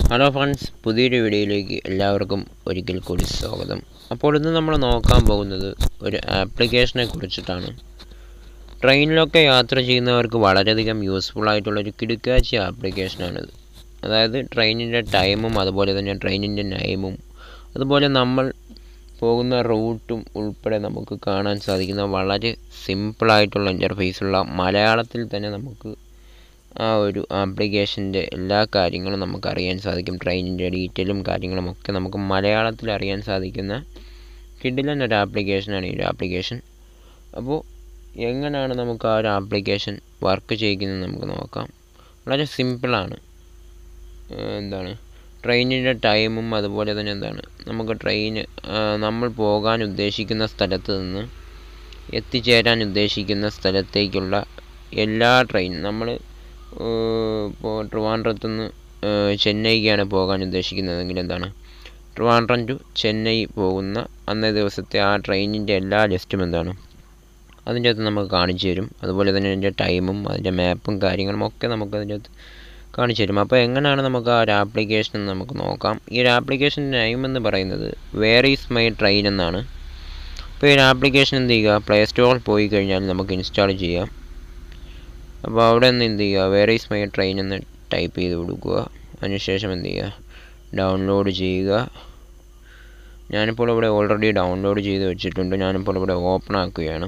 hello friends പുതിയൊരു വീഡിയോയിലേക്ക് എല്ലാവർക്കും ഒരിക്കൽ കൂടി സ്വാഗതം അപ്പോൾ ഇന്ന് നമ്മൾ നോക്കാൻ പോകുന്നത് ഒരു ആപ്ലിക്കേഷനെ കുറിച്ചിട്ടാണ് ട്രെയിനിലൊക്കെ യാത്ര ചെയ്യുന്നവർക്ക് വളരെയധികം യൂസ്ഫുൾ ആയിട്ടുള്ളൊരു കിടുക്കാച്ചി ആപ്ലിക്കേഷനാണിത് അതായത് ട്രെയിനിൻ്റെ ടൈമും അതുപോലെ തന്നെ ട്രെയിനിൻ്റെ നൈമും അതുപോലെ നമ്മൾ പോകുന്ന റൂട്ടും ഉൾപ്പെടെ നമുക്ക് കാണാൻ സാധിക്കുന്ന വളരെ സിമ്പിളായിട്ടുള്ള ഇൻ്റർഫേസുള്ള മലയാളത്തിൽ തന്നെ നമുക്ക് ആ ഒരു ആപ്ലിക്കേഷൻ്റെ എല്ലാ കാര്യങ്ങളും നമുക്ക് അറിയാൻ സാധിക്കും ട്രെയിനിൻ്റെ ഡീറ്റെയിലും കാര്യങ്ങളും ഒക്കെ നമുക്ക് മലയാളത്തിൽ അറിയാൻ സാധിക്കുന്ന കിഡിലൻ ഒരു ആപ്ലിക്കേഷനാണ് ഈ ഒരു ആപ്ലിക്കേഷൻ അപ്പോൾ എങ്ങനെയാണ് നമുക്ക് ആ ഒരു ആപ്ലിക്കേഷൻ വർക്ക് ചെയ്യിക്കുന്നത് നമുക്ക് നോക്കാം വളരെ സിമ്പിളാണ് എന്താണ് ട്രെയിനിൻ്റെ ടൈമും അതുപോലെ തന്നെ എന്താണ് നമുക്ക് ട്രെയിൻ നമ്മൾ പോകാൻ ഉദ്ദേശിക്കുന്ന സ്ഥലത്ത് നിന്ന് എത്തിച്ചേരാൻ ഉദ്ദേശിക്കുന്ന സ്ഥലത്തേക്കുള്ള എല്ലാ ട്രെയിൻ നമ്മൾ ഇപ്പോൾ ട്രിവാൻഡ്രത്തു നിന്ന് ചെന്നൈക്കാണ് പോകാൻ ഉദ്ദേശിക്കുന്നതെങ്കിൽ എന്താണ് ട്രിവാൻഡ്രം ടു ചെന്നൈ പോകുന്ന അന്നേ ദിവസത്തെ ആ ട്രെയിനിൻ്റെ എല്ലാ ലിസ്റ്റും എന്താണ് അതിൻ്റെ അകത്ത് നമുക്ക് കാണിച്ചു തരും അതുപോലെ തന്നെ അതിൻ്റെ ടൈമും അതിൻ്റെ മാപ്പും കാര്യങ്ങളും ഒക്കെ നമുക്ക് അതിൻ്റെ അകത്ത് കാണിച്ചു തരും അപ്പോൾ എങ്ങനെയാണ് നമുക്ക് ആ ഒരു ആപ്ലിക്കേഷൻ എന്ന് നമുക്ക് നോക്കാം ഈ ഒരു ആപ്ലിക്കേഷൻ നെയിം എന്ന് പറയുന്നത് വേർ ഈസ് മൈ ട്രെയിൻ എന്നാണ് അപ്പോൾ ഈ ഒരു ആപ്ലിക്കേഷൻ എന്ത് ചെയ്യുക പ്ലേ സ്റ്റോറിൽ പോയി കഴിഞ്ഞാൽ നമുക്ക് ഇൻസ്റ്റാൾ ചെയ്യാം അപ്പോൾ അവിടെ നിന്ന് എന്ത് ചെയ്യുക വേർ ഈസ് മൈ ട്രെയിൻ എന്ന് ടൈപ്പ് ചെയ്ത് കൊടുക്കുക അതിനുശേഷം എന്ത് ചെയ്യുക ഡൗൺലോഡ് ചെയ്യുക ഞാനിപ്പോൾ ഇവിടെ ഓൾറെഡി ഡൗൺലോഡ് ചെയ്ത് വെച്ചിട്ടുണ്ട് ഞാനിപ്പോൾ ഇവിടെ ഓപ്പൺ ആക്കുകയാണ്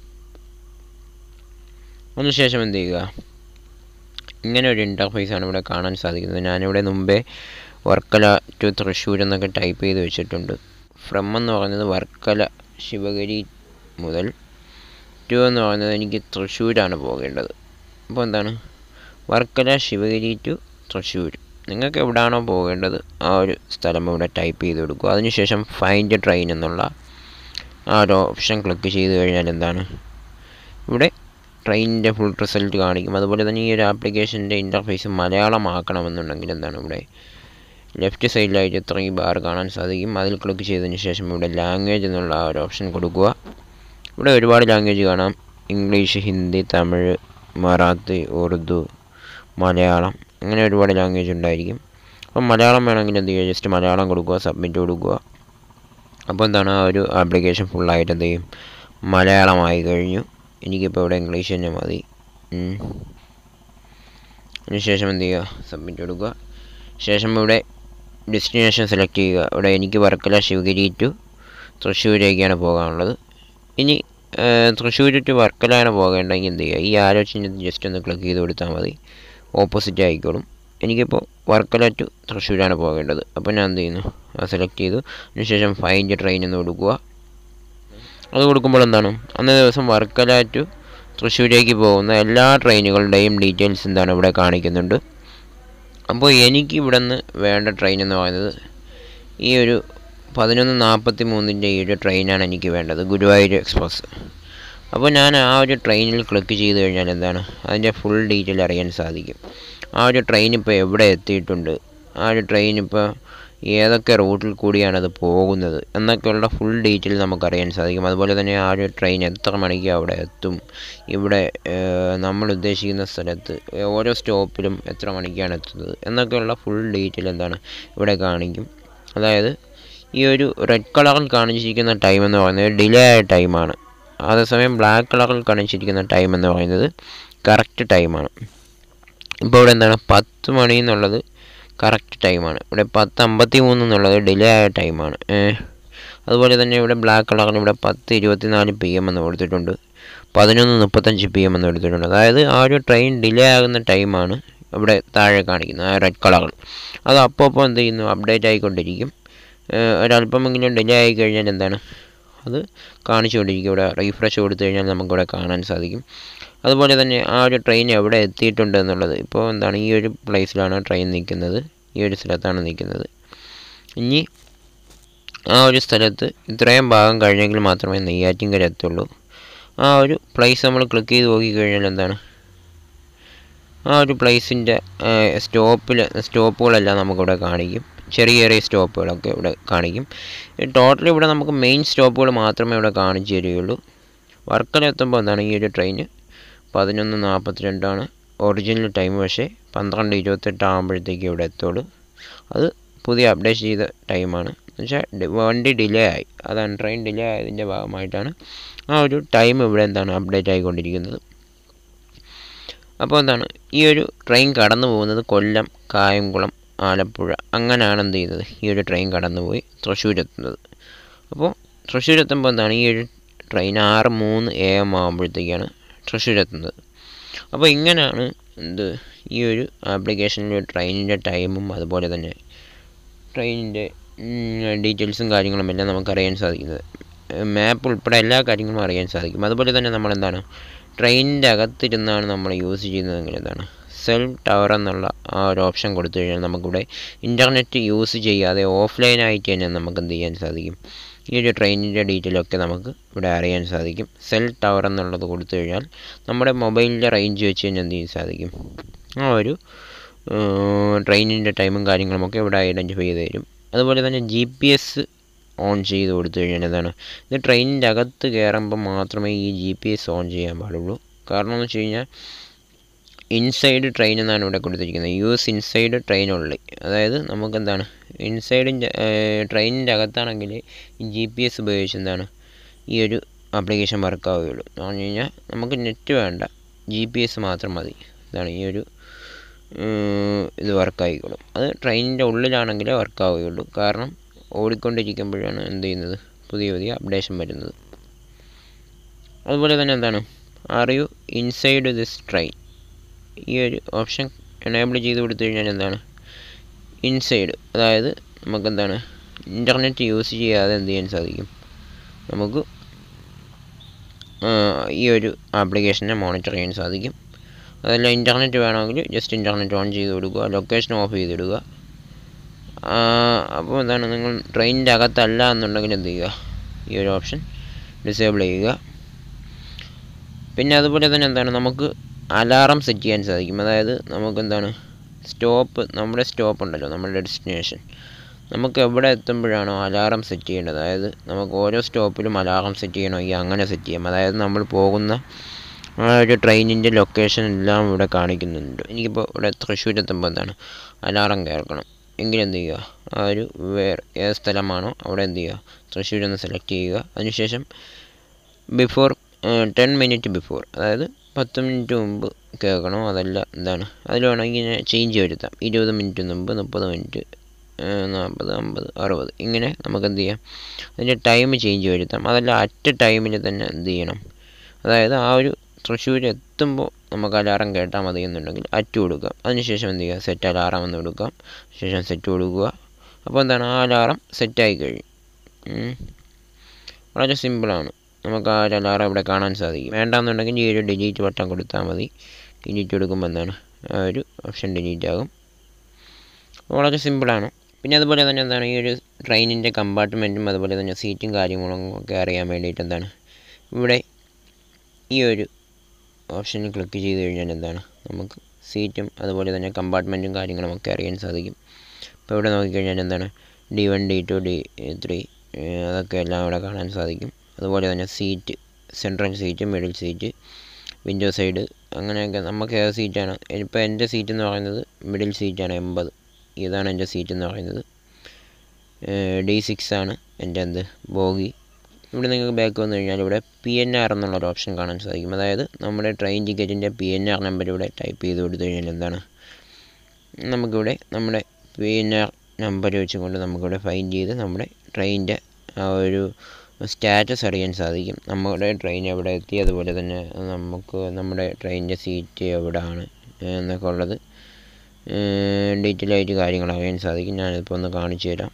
അതിനുശേഷം എന്ത് ചെയ്യുക ഇങ്ങനെ ഒരു ഇൻ്റർഫേസാണ് ഇവിടെ കാണാൻ സാധിക്കുന്നത് ഞാനിവിടെ മുമ്പേ വർക്കല ടു തൃശ്ശൂർ എന്നൊക്കെ ടൈപ്പ് ചെയ്ത് വെച്ചിട്ടുണ്ട് ഫ്രം എന്ന് പറയുന്നത് വർക്കല ശിവഗിരി മുതൽ ടു എന്ന് പറയുന്നത് എനിക്ക് തൃശ്ശൂരാണ് പോകേണ്ടത് അപ്പോൾ എന്താണ് വർക്കല ശിവഗിരി ടു തൃശ്ശൂർ നിങ്ങൾക്ക് എവിടെയാണോ പോകേണ്ടത് ആ ഒരു സ്ഥലം ഇവിടെ ടൈപ്പ് ചെയ്ത് കൊടുക്കുക അതിനുശേഷം ഫൈൻഡ് ട്രെയിൻ എന്നുള്ള ആ ഒരു ഓപ്ഷൻ ക്ലിക്ക് ചെയ്ത് കഴിഞ്ഞാൽ എന്താണ് ഇവിടെ ട്രെയിനിൻ്റെ ഫുൾ റിസൾട്ട് കാണിക്കും അതുപോലെ തന്നെ ഈ ഒരു ആപ്ലിക്കേഷൻ്റെ ഇൻ്റർഫേസ് മലയാളമാക്കണമെന്നുണ്ടെങ്കിൽ എന്താണ് ഇവിടെ ലെഫ്റ്റ് സൈഡിലായിട്ട് ത്രീ ബാർ കാണാൻ സാധിക്കും അതിൽ ക്ലിക്ക് ചെയ്തതിന് ശേഷം ഇവിടെ ലാംഗ്വേജ് എന്നുള്ള ആ ഒരു ഓപ്ഷൻ കൊടുക്കുക ഇവിടെ ഒരുപാട് ലാംഗ്വേജ് കാണാം ഇംഗ്ലീഷ് ഹിന്ദി തമിഴ് മറാത്തി ഉറുദു മലയാളം അങ്ങനെ ഒരുപാട് ലാംഗ്വേജ് ഉണ്ടായിരിക്കും അപ്പം മലയാളം വേണമെങ്കിൽ എന്ത് ചെയ്യുക ജസ്റ്റ് മലയാളം കൊടുക്കുക സബ്മിറ്റ് കൊടുക്കുക അപ്പോൾ എന്താണ് ആ ഒരു ആപ്ലിക്കേഷൻ ഫുള്ളായിട്ട് എന്ത് ചെയ്യും മലയാളമായി കഴിഞ്ഞു എനിക്കിപ്പോൾ ഇവിടെ ഇംഗ്ലീഷ് തന്നെ മതി അതിനുശേഷം എന്ത് ചെയ്യുക സബ്മിറ്റ് കൊടുക്കുക ശേഷം ഇവിടെ ഡെസ്റ്റിനേഷൻ സെലക്ട് ചെയ്യുക ഇവിടെ എനിക്ക് വർക്കല ശിവഗിരി ടു തൃശ്ശൂരേക്കാണ് പോകാനുള്ളത് ഇനി തൃശ്ശൂർ ടു വർക്കലാണ് പോകേണ്ടെങ്കിൽ എന്ത് ചെയ്യുക ഈ ആരോ ചിഹ്നത്തിൽ ജസ്റ്റ് ഒന്ന് ക്ലിക്ക് ചെയ്ത് കൊടുത്താൽ മതി ഓപ്പോസിറ്റ് ആയിക്കോളും എനിക്കിപ്പോൾ വർക്കല ടു തൃശ്ശൂരാണ് പോകേണ്ടത് അപ്പോൾ ഞാൻ എന്ത് ചെയ്യുന്നു അത് സെലക്ട് ചെയ്തു അതിനുശേഷം ഫൈൻഡ് ട്രെയിൻ എന്ന് കൊടുക്കുക അത് കൊടുക്കുമ്പോൾ എന്താണ് അന്നേ ദിവസം വർക്കല ടു തൃശ്ശൂരേക്ക് പോകുന്ന എല്ലാ ട്രെയിനുകളുടെയും ഡീറ്റെയിൽസ് എന്താണ് ഇവിടെ കാണിക്കുന്നുണ്ട് അപ്പോൾ എനിക്ക് ഇവിടെ നിന്ന് വേണ്ട ട്രെയിൻ എന്ന് പറയുന്നത് ഈ ഒരു പതിനൊന്ന് നാൽപ്പത്തി മൂന്നിൻ്റെ ഈ ഒരു ട്രെയിനാണ് എനിക്ക് വേണ്ടത് ഗുരുവായൂർ എക്സ്പ്രസ് അപ്പോൾ ഞാൻ ആ ഒരു ട്രെയിനിൽ ക്ലിക്ക് ചെയ്ത് കഴിഞ്ഞാൽ എന്താണ് അതിൻ്റെ ഫുൾ ഡീറ്റെയിൽ അറിയാൻ സാധിക്കും ആ ഒരു ട്രെയിൻ ഇപ്പോൾ എവിടെ എത്തിയിട്ടുണ്ട് ആ ഒരു ട്രെയിൻ ഇപ്പോൾ ഏതൊക്കെ റൂട്ടിൽ കൂടിയാണ് അത് പോകുന്നത് എന്നൊക്കെയുള്ള ഫുൾ ഡീറ്റെയിൽ നമുക്കറിയാൻ സാധിക്കും അതുപോലെ തന്നെ ആ ഒരു ട്രെയിൻ എത്ര മണിക്ക് അവിടെ എത്തും ഇവിടെ നമ്മൾ ഉദ്ദേശിക്കുന്ന സ്ഥലത്ത് ഓരോ സ്റ്റോപ്പിലും എത്ര മണിക്കാണ് എത്തുന്നത് എന്നൊക്കെയുള്ള ഫുൾ ഡീറ്റെയിൽ എന്താണ് ഇവിടെ കാണിക്കും അതായത് ഈ ഒരു റെഡ് കളറിൽ കാണിച്ചിരിക്കുന്ന ടൈം എന്ന് പറയുന്നത് ഡിലേ ആയ ടൈമാണ് അതേസമയം ബ്ലാക്ക് കളറിൽ കാണിച്ചിരിക്കുന്ന ടൈം എന്ന് പറയുന്നത് കറക്റ്റ് ടൈമാണ് ഇപ്പോൾ ഇവിടെ എന്താണ് പത്ത് മണി എന്നുള്ളത് കറക്റ്റ് ടൈമാണ് ഇവിടെ പത്ത് അമ്പത്തി മൂന്ന് എന്നുള്ളത് ഡിലേ ആയ ടൈമാണ് അതുപോലെ തന്നെ ഇവിടെ ബ്ലാക്ക് കളറിന് ഇവിടെ പത്ത് ഇരുപത്തി നാല് പി എം എന്ന് കൊടുത്തിട്ടുണ്ട് പതിനൊന്ന് മുപ്പത്തഞ്ച് പി എം എന്ന് കൊടുത്തിട്ടുണ്ട് അതായത് ആ ഒരു ട്രെയിൻ ഡിലേ ആകുന്ന ടൈമാണ് ഇവിടെ താഴെ കാണിക്കുന്നത് ആ റെഡ് കളറിൽ അത് അപ്പോൾ അപ്പോൾ എന്ത് ചെയ്യുന്നു അപ്ഡേറ്റ് ആയിക്കൊണ്ടിരിക്കും ഒരല്പമെങ്കിലും ഡിലേ ആയി കഴിഞ്ഞാൽ എന്താണ് അത് കാണിച്ചുകൊണ്ടിരിക്കും ഇവിടെ റീഫ്രഷ് കൊടുത്തു കഴിഞ്ഞാൽ നമുക്കിവിടെ കാണാൻ സാധിക്കും അതുപോലെ തന്നെ ആ ഒരു ട്രെയിൻ എവിടെ എത്തിയിട്ടുണ്ട് എന്നുള്ളത് ഇപ്പോൾ എന്താണ് ഈ ഒരു പ്ലേസിലാണ് ട്രെയിൻ നിൽക്കുന്നത് ഈ ഒരു സ്ഥലത്താണ് നിൽക്കുന്നത് ഇനി ആ ഒരു സ്ഥലത്ത് ഇത്രയും ഭാഗം കഴിഞ്ഞെങ്കിൽ മാത്രമേ നെയ്യാറ്റിൻകര എത്തുള്ളൂ ആ ഒരു പ്ലേസ് നമ്മൾ ക്ലിക്ക് ചെയ്ത് നോക്കിക്കഴിഞ്ഞാൽ എന്താണ് ആ ഒരു പ്ലേസിൻ്റെ സ്റ്റോപ്പിൽ സ്റ്റോപ്പുകളെല്ലാം നമുക്കിവിടെ കാണിക്കും ചെറിയ ചെറിയ സ്റ്റോപ്പുകളൊക്കെ ഇവിടെ കാണിക്കും ടോട്ടൽ ഇവിടെ നമുക്ക് മെയിൻ സ്റ്റോപ്പുകൾ മാത്രമേ ഇവിടെ കാണിച്ചു തരികയുള്ളൂ വർക്കല എത്തുമ്പോൾ എന്താണ് ഈ ഒരു ട്രെയിൻ പതിനൊന്ന് നാൽപ്പത്തിരണ്ടാണ് ഒറിജിനൽ ടൈം പക്ഷേ പന്ത്രണ്ട് ഇരുപത്തെട്ട് ആകുമ്പോഴത്തേക്ക് ഇവിടെ എത്തുള്ളൂ അത് പുതിയ അപ്ഡേറ്റ് ചെയ്ത ടൈമാണ് എന്നുവെച്ചാൽ വണ്ടി ഡിലേ ആയി അതാണ് ട്രെയിൻ ഡിലേ ആയതിൻ്റെ ഭാഗമായിട്ടാണ് ആ ഒരു ടൈം ഇവിടെ എന്താണ് അപ്ഡേറ്റ് ആയിക്കൊണ്ടിരിക്കുന്നത് അപ്പോൾ എന്താണ് ഈ ഒരു ട്രെയിൻ കടന്നു പോകുന്നത് കൊല്ലം കായംകുളം ആലപ്പുഴ അങ്ങനെയാണ് എന്ത് ചെയ്തത് ഈ ഒരു ട്രെയിൻ കടന്നുപോയി തൃശ്ശൂരെത്തുന്നത് അപ്പോൾ തൃശ്ശൂരെത്തുമ്പോൾ എന്താണ് ഈ ഒരു ട്രെയിൻ ആറ് മൂന്ന് എ എം ആകുമ്പോഴത്തേക്കാണ് തൃശ്ശൂരെത്തുന്നത് അപ്പോൾ ഇങ്ങനെയാണ് എന്ത് ഈ ഒരു ആപ്ലിക്കേഷനിൽ ട്രെയിനിൻ്റെ ടൈമും അതുപോലെ തന്നെ ട്രെയിനിൻ്റെ ഡീറ്റെയിൽസും കാര്യങ്ങളും എല്ലാം നമുക്ക് അറിയാൻ സാധിക്കുന്നത് മാപ്പ് ഉൾപ്പെടെ എല്ലാ കാര്യങ്ങളും അറിയാൻ സാധിക്കും അതുപോലെ തന്നെ നമ്മൾ എന്താണ് ട്രെയിനിൻ്റെ അകത്തിരുന്നാണ് നമ്മൾ യൂസ് ചെയ്യുന്നതെങ്കിൽ എന്താണ് സെൽഫ് ടവർ എന്നുള്ള ആ ഒരു ഓപ്ഷൻ കൊടുത്തു കഴിഞ്ഞാൽ നമുക്കിവിടെ ഇൻ്റർനെറ്റ് യൂസ് ചെയ്യാതെ ഓഫ്ലൈനായിട്ട് തന്നെ നമുക്ക് എന്ത് ചെയ്യാൻ സാധിക്കും ഈ ഒരു ട്രെയിനിൻ്റെ ഡീറ്റെയിലൊക്കെ നമുക്ക് ഇവിടെ അറിയാൻ സാധിക്കും സെൽ ടവർ എന്നുള്ളത് കൊടുത്തു കഴിഞ്ഞാൽ നമ്മുടെ മൊബൈലിൻ്റെ റേഞ്ച് വെച്ച് തന്നെ എന്ത് ചെയ്യാൻ സാധിക്കും ആ ഒരു ട്രെയിനിൻ്റെ ടൈമും കാര്യങ്ങളുമൊക്കെ ഇവിടെ ഐഡൻറ്റിഫൈ ചെയ്ത് തരും അതുപോലെ തന്നെ ജി പി എസ് ഓൺ ചെയ്ത് കൊടുത്തു കഴിഞ്ഞാൽ എന്താണ് ഇത് ട്രെയിനിൻ്റെ അകത്ത് കയറുമ്പോൾ മാത്രമേ ഈ ജി പി എസ് ഓൺ ചെയ്യാൻ പാടുള്ളൂ കാരണം എന്ന് വെച്ച് കഴിഞ്ഞാൽ ഇൻസൈഡ് ട്രെയിൻ എന്നാണ് ഇവിടെ കൊടുത്തിരിക്കുന്നത് യൂസ് ഇൻസൈഡ് ട്രെയിൻ ഉള്ളി അതായത് നമുക്ക് എന്താണ് ഇൻസൈഡിൻ്റെ ട്രെയിനിൻ്റെ അകത്താണെങ്കിൽ ജി പി എസ് ഉപയോഗിച്ച് എന്താണ് ഈ ഒരു ആപ്ലിക്കേഷൻ വർക്ക് ആവുകയുള്ളൂ എന്ന് പറഞ്ഞു കഴിഞ്ഞാൽ നമുക്ക് നെറ്റ് വേണ്ട ജി പി എസ് മാത്രം മതി ഇതാണ് ഈ ഒരു ഇത് വർക്കായിക്കോളും അത് ട്രെയിനിൻ്റെ ഉള്ളിലാണെങ്കിലേ വർക്ക് ആവുകയുള്ളൂ കാരണം ഓടിക്കൊണ്ടിരിക്കുമ്പോഴാണ് എന്ത് ചെയ്യുന്നത് പുതിയ പുതിയ അപ്ഡേഷൻ വരുന്നത് അതുപോലെ തന്നെ എന്താണ് are you inside this train ഈ ഒരു ഓപ്ഷൻ എനേബിൾ ചെയ്ത് കൊടുത്തു കഴിഞ്ഞാൽ എന്താണ് ഇൻസൈഡ് അതായത് നമുക്കെന്താണ് ഇൻ്റർനെറ്റ് യൂസ് ചെയ്യാതെ എന്ത് ചെയ്യാൻ സാധിക്കും നമുക്ക് ഈ ഒരു ആപ്ലിക്കേഷനെ മോണിറ്റർ ചെയ്യാൻ സാധിക്കും അതല്ല ഇൻ്റർനെറ്റ് വേണമെങ്കിൽ ജസ്റ്റ് ഇൻ്റർനെറ്റ് ഓൺ ചെയ്ത് കൊടുക്കുക ലൊക്കേഷൻ ഓഫ് ചെയ്തിടുക അപ്പോൾ എന്താണ് നിങ്ങൾ ട്രെയിനിൻ്റെ അകത്തല്ല എന്നുണ്ടെങ്കിൽ എന്ത് ചെയ്യുക ഈ ഒരു ഓപ്ഷൻ ഡിസേബിൾ ചെയ്യുക പിന്നെ അതുപോലെ തന്നെ എന്താണ് നമുക്ക് അലാറം സെറ്റ് ചെയ്യാൻ സാധിക്കും അതായത് നമുക്ക് എന്താണ് സ്റ്റോപ്പ് നമ്മുടെ സ്റ്റോപ്പ് ഉണ്ടല്ലോ നമ്മുടെ ഡെസ്റ്റിനേഷൻ നമുക്ക് എവിടെ എത്തുമ്പോഴാണോ അലാറം സെറ്റ് ചെയ്യേണ്ടത് അതായത് നമുക്ക് ഓരോ സ്റ്റോപ്പിലും അലാറം സെറ്റ് ചെയ്യണമെങ്കിൽ അങ്ങനെ സെറ്റ് ചെയ്യാം അതായത് നമ്മൾ പോകുന്ന ആ ഒരു ട്രെയിനിൻ്റെ ലൊക്കേഷൻ എല്ലാം ഇവിടെ കാണിക്കുന്നുണ്ട് എനിക്കിപ്പോൾ ഇവിടെ തൃശ്ശൂർ എത്തുമ്പോൾ എന്താണ് അലാറം കേൾക്കണം എങ്കിൽ എന്ത് ചെയ്യുക ആ ഒരു വേറെ ഏത് സ്ഥലമാണോ അവിടെ എന്ത് ചെയ്യുക തൃശ്ശൂർ എന്ന് സെലക്ട് ചെയ്യുക അതിനുശേഷം ബിഫോർ ടെൻ മിനിറ്റ് ബിഫോർ അതായത് പത്ത് മിനിറ്റ് മുമ്പ് കേൾക്കണോ അതല്ല എന്താണ് അതിൽ വേണമെങ്കിൽ ഇങ്ങനെ ചേഞ്ച് വരുത്താം ഇരുപത് മിനിറ്റ് മുമ്പ് മുപ്പത് മിനിറ്റ് നാൽപ്പത് അമ്പത് അറുപത് ഇങ്ങനെ നമുക്ക് എന്ത് ചെയ്യാം അതിൻ്റെ ടൈം ചേഞ്ച് വരുത്താം അതല്ല അറ്റ് ടൈമിൽ തന്നെ എന്ത് ചെയ്യണം അതായത് ആ ഒരു തൃശ്ശൂർ എത്തുമ്പോൾ നമുക്ക് അലാറം കേട്ടാൽ മതി എന്നുണ്ടെങ്കിൽ അറ്റ് കൊടുക്കാം അതിനുശേഷം എന്ത് ചെയ്യുക സെറ്റ് അലാറം എന്ന് കൊടുക്കാം ശേഷം സെറ്റ് കൊടുക്കുക അപ്പോൾ എന്താണ് ആ അലാറം സെറ്റായി കഴിയും വളരെ സിമ്പിളാണ് നമുക്ക് ആ ഒരു അലാറം ഇവിടെ കാണാൻ സാധിക്കും വേണ്ടാന്നുണ്ടെങ്കിൽ ഈ ഒരു ഡിലീറ്റ് ബട്ടൺ കൊടുത്താൽ മതി ഡിലീറ്റ് കൊടുക്കുമ്പോൾ എന്താണ് ആ ഒരു ഓപ്ഷൻ ഡിലീറ്റ് ആകും വളരെ സിമ്പിളാണ് പിന്നെ അതുപോലെ തന്നെ എന്താണ് ഈ ഒരു ട്രെയിനിൻ്റെ കമ്പാർട്ട്മെൻറ്റും അതുപോലെ തന്നെ സീറ്റും കാര്യങ്ങളും ഒക്കെ അറിയാൻ വേണ്ടിയിട്ട് എന്താണ് ഇവിടെ ഈ ഒരു ഓപ്ഷനിൽ ക്ലിക്ക് ചെയ്ത് കഴിഞ്ഞാൽ എന്താണ് നമുക്ക് സീറ്റും അതുപോലെ തന്നെ കമ്പാർട്ട്മെൻറ്റും കാര്യങ്ങളും ഒക്കെ അറിയാൻ സാധിക്കും ഇപ്പോൾ ഇവിടെ നോക്കിക്കഴിഞ്ഞാൽ എന്താണ് D one D two D three അതൊക്കെ എല്ലാം ഇവിടെ കാണാൻ സാധിക്കും അതുപോലെ തന്നെ seat central seat middle seat window side അങ്ങനെയൊക്കെ നമുക്ക് ഏത് സീറ്റാണ് ഇപ്പോൾ എൻ്റെ സീറ്റ് എന്ന് പറയുന്നത് മിഡിൽ സീറ്റാണ് എൺപത് ഇതാണ് എൻ്റെ സീറ്റ് എന്ന് പറയുന്നത് ഡി സിക്സ് ആണ് എൻ്റെ എന്ത് ബോഗി ഇവിടെ നിങ്ങൾക്ക് ബാക്ക് വന്നു കഴിഞ്ഞാൽ ഇവിടെ പി എൻ ആർ എന്നുള്ളൊരു ഓപ്ഷൻ കാണാൻ സാധിക്കും അതായത് നമ്മുടെ ട്രെയിൻ ടിക്കറ്റിൻ്റെ പി എൻ ആർ നമ്പർ ഇവിടെ ടൈപ്പ് ചെയ്ത് കൊടുത്തു കഴിഞ്ഞാൽ എന്താണ് നമുക്കിവിടെ നമ്മുടെ പി എൻ ആർ നമ്പർ വെച്ചുകൊണ്ട് നമുക്കിവിടെ ഫൈൻഡ് ചെയ്ത് നമ്മുടെ ട്രെയിനിൻ്റെ ആ ഒരു സ്റ്റാറ്റസ് അറിയാൻ സാധിക്കും നമ്മുടെ ട്രെയിൻ എവിടെ എത്തി അതുപോലെ തന്നെ നമുക്ക് നമ്മുടെ ട്രെയിനിൻ്റെ സീറ്റ് എവിടെയാണ് എന്നൊക്കെ ഉള്ളത് ഡീറ്റെയിൽ ആയിട്ട് കാര്യങ്ങൾ അറിയാൻ സാധിക്കും ഞാനിപ്പോൾ ഒന്ന് കാണിച്ചു തരാം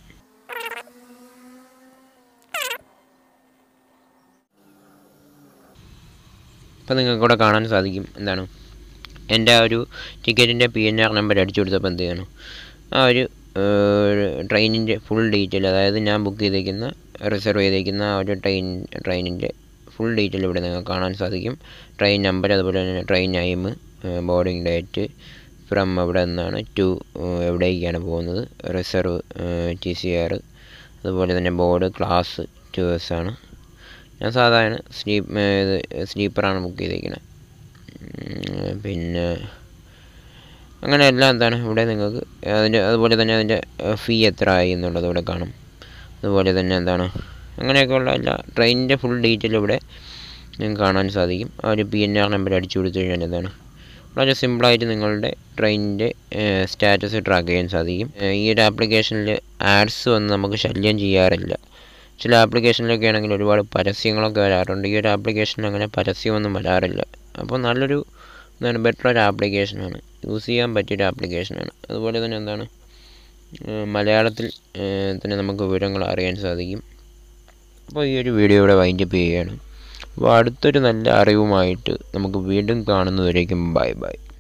ഇപ്പം നിങ്ങൾക്ക് ഇവിടെ കാണാൻ സാധിക്കും എന്താണ് എൻ്റെ ആ ഒരു ടിക്കറ്റിൻ്റെ പി എൻ ആർ നമ്പർ അടിച്ചു കൊടുത്തപ്പോൾ എന്ത് ചെയ്യണം ആ ഒരു ട്രെയിനിൻ്റെ ഫുൾ ഡീറ്റെയിൽ അതായത് ഞാൻ ബുക്ക് ചെയ്തേക്കുന്ന റിസർവ് ചെയ്തേക്കുന്ന ആ ഒരു ട്രെയിൻ ട്രെയിനിൻ്റെ ഫുൾ ഡീറ്റെയിൽ ഇവിടെ നിങ്ങൾക്ക് കാണാൻ സാധിക്കും ട്രെയിൻ നമ്പർ അതുപോലെ തന്നെ train time boarding date from എവിടെ നിന്നാണ് ടു എവിടേക്കാണ് പോകുന്നത് റിസർവ് ടി സി ആർ അതുപോലെ തന്നെ ബോർഡ് ക്ലാസ് ടു എസ് ആണ് ഞാൻ സാധാരണ സ്ലീപ്പ് ഇത് സ്ലീപ്പറാണ് ബുക്ക് ചെയ്തേക്കുന്നത് പിന്നെ അങ്ങനെ എല്ലാം എന്താണ് ഇവിടെ നിങ്ങൾക്ക് അതിൻ്റെ അതുപോലെ തന്നെ അതിൻ്റെ ഫീ എത്ര ആയി എന്നുള്ളത് ഇവിടെ കാണും അതുപോലെ തന്നെ എന്താണ് അങ്ങനെയൊക്കെയുള്ള എല്ലാ ട്രെയിനിൻ്റെ ഫുൾ ഡീറ്റെയിൽ ഇവിടെ നിങ്ങൾക്ക് കാണാൻ സാധിക്കും ആ ഒരു പി എൻ ആർ നമ്പർ അടിച്ചു കൊടുത്തു കഴിഞ്ഞാൽ എന്താണ് വളരെ സിമ്പിളായിട്ട് നിങ്ങളുടെ ട്രെയിനിൻ്റെ സ്റ്റാറ്റസ് ട്രാക്ക് ചെയ്യാൻ സാധിക്കും ഏഹ് ഈ ഒരു ആപ്ലിക്കേഷനിൽ ആഡ്സ് വന്ന് നമുക്ക് ശല്യം ചെയ്യാറില്ല ചില ആപ്ലിക്കേഷനിലൊക്കെ ആണെങ്കിൽ ഒരുപാട് പരസ്യങ്ങളൊക്കെ വരാറുണ്ട് ഈ ഒരു ആപ്ലിക്കേഷനിൽ അങ്ങനെ പരസ്യമൊന്നും വരാറില്ല അപ്പോൾ നല്ലൊരു എന്താണ് ബെറ്റർ ഒരു ആപ്ലിക്കേഷനാണ് യൂസ് ചെയ്യാൻ പറ്റിയൊരു ആപ്ലിക്കേഷനാണ് അതുപോലെ തന്നെ എന്താണ് ഏഹ് മലയാളത്തിൽ ഏഹ് തന്നെ നമുക്ക് വിവരങ്ങൾ അറിയാൻ സാധിക്കും അപ്പോൾ ഈ ഒരു വീഡിയോ ഇവിടെ വൈൻഡപ്പ് ചെയ്യുകയാണ് അപ്പോൾ അടുത്തൊരു നല്ല അറിവുമായിട്ട് നമുക്ക് വീണ്ടും കാണുന്നതുവരേക്കും ബൈ ബൈ